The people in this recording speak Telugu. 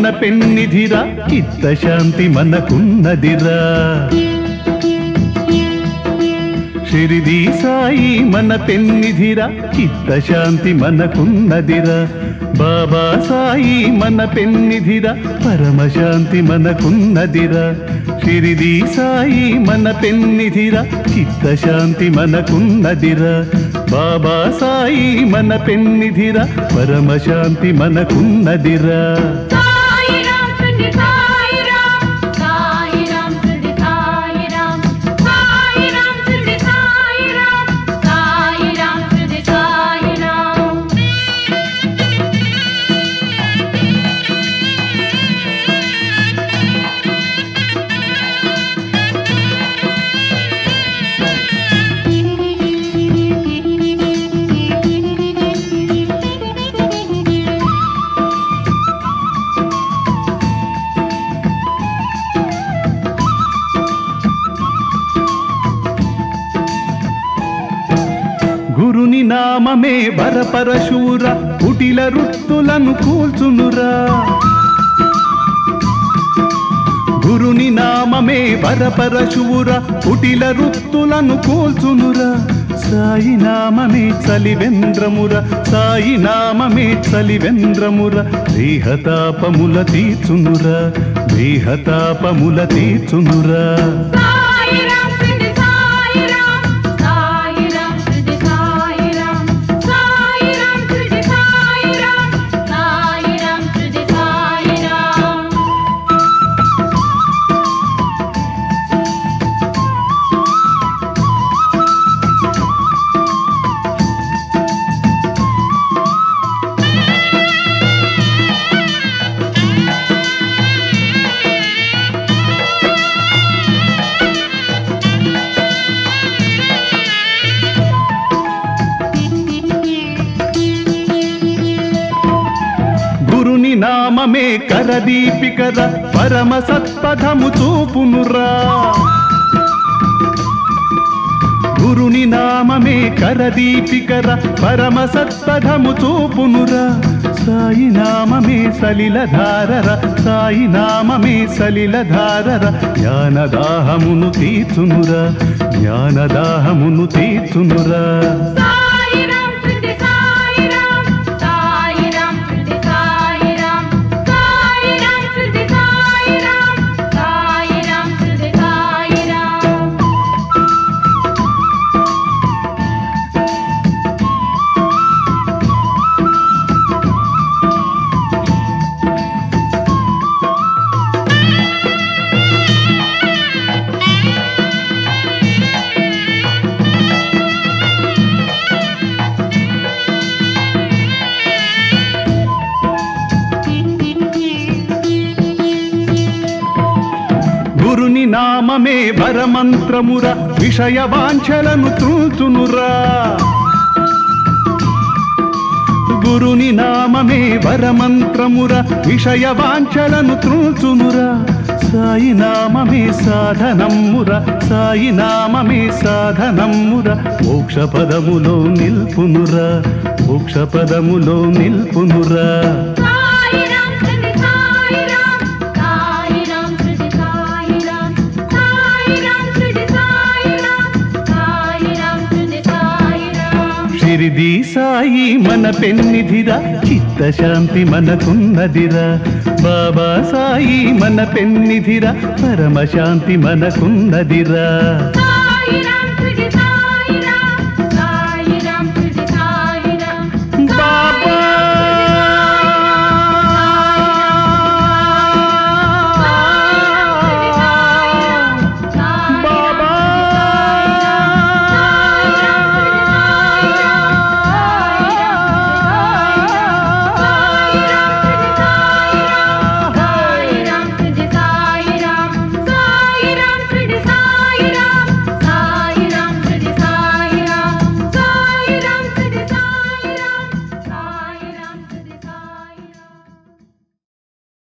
మన పెన్నిధిరా చిత్తశాంతి మనకున్నదిరా షిరిడి సాయి మన పెన్నిధిరా చిత్తశాంతి మనకున్నదిరా బాబా సాయి మన పెన్నిధిరా పరమశాంతి మనకున్నదిరా షిరిడి సాయి మన పెన్నిధిరా చిత్తశాంతి మనకున్నదిరా బాబా సాయి మన పెన్నిధిరా పరమశాంతి మనకున్నదిరా సాయిరాం శ్రీ సాయిరాం సాయిరాం శ్రీ సాయిరాం సాయిరాం శ్రీ సాయిరాం సాయిరాం శ్రీ సాయిరాం గురుని నామమే వరపరశూర కుటిల రుత్తులను కూల్చునురా గురుని నామమే వరపరశూర కుటిల రుత్తులను కూల్చునురా సాయి నామమే చలివెంద్రముర సాయి నామమే చలివెంద్రముర దేహతాపముల తీర్చునురా దేహతాపముల తీర్చునురా సాయిరాం శ్రీ సాయిరాం సాయిరాం శ్రీ సాయిరాం సాయిరాం శ్రీ సాయిరాం సాయిరాం శ్రీ సాయిరాం గురుని నామమే కరదీపికర పరమ సత్పథము చూపునురా గురుని నామమే కరదీపికర పరమ సత్పథము చూపునురా సాయి నామమే సలిలధారర సాయి నామమే సలిలధారర జ్ఞానదాహమును తీర్చునురా జ్ఞానదాహమును తీర్చునురా సాయిరాం శ్రీ సాయిరాం సాయిరాం శ్రీ సాయిరాం సాయిరాం శ్రీ సాయిరాం సాయిరాం శ్రీ సాయిరాం గురుని నామమే వరమంత్రముర విషయ వాంఛలను త్రూచునురా గురుని నామమే వరమంత్రముర విషయ వాంఛలను త్రూచునురా సాయి నామమే సాధనమ్ముర సాయి నామమే సాధనమ్ముర మోక్ష పదములో నిల్పునురా మోక్ష పదములో నిల్పునురా సాయిరాం శ్రీ సాయిరాం సాయిరాం శ్రీ సాయిరాం సాయిరాం శ్రీ సాయిరాం సాయిరాం శ్రీ సాయిరాం షిరిడి సాయి మన పెన్నిధిరా చిత్తశాంతి మనకున్నదిరా బాబా సాయి మన పెన్నిధిరా పరమశాంతి మనకున్నదిరా సాయిరాం శ్రీ సాయిరాం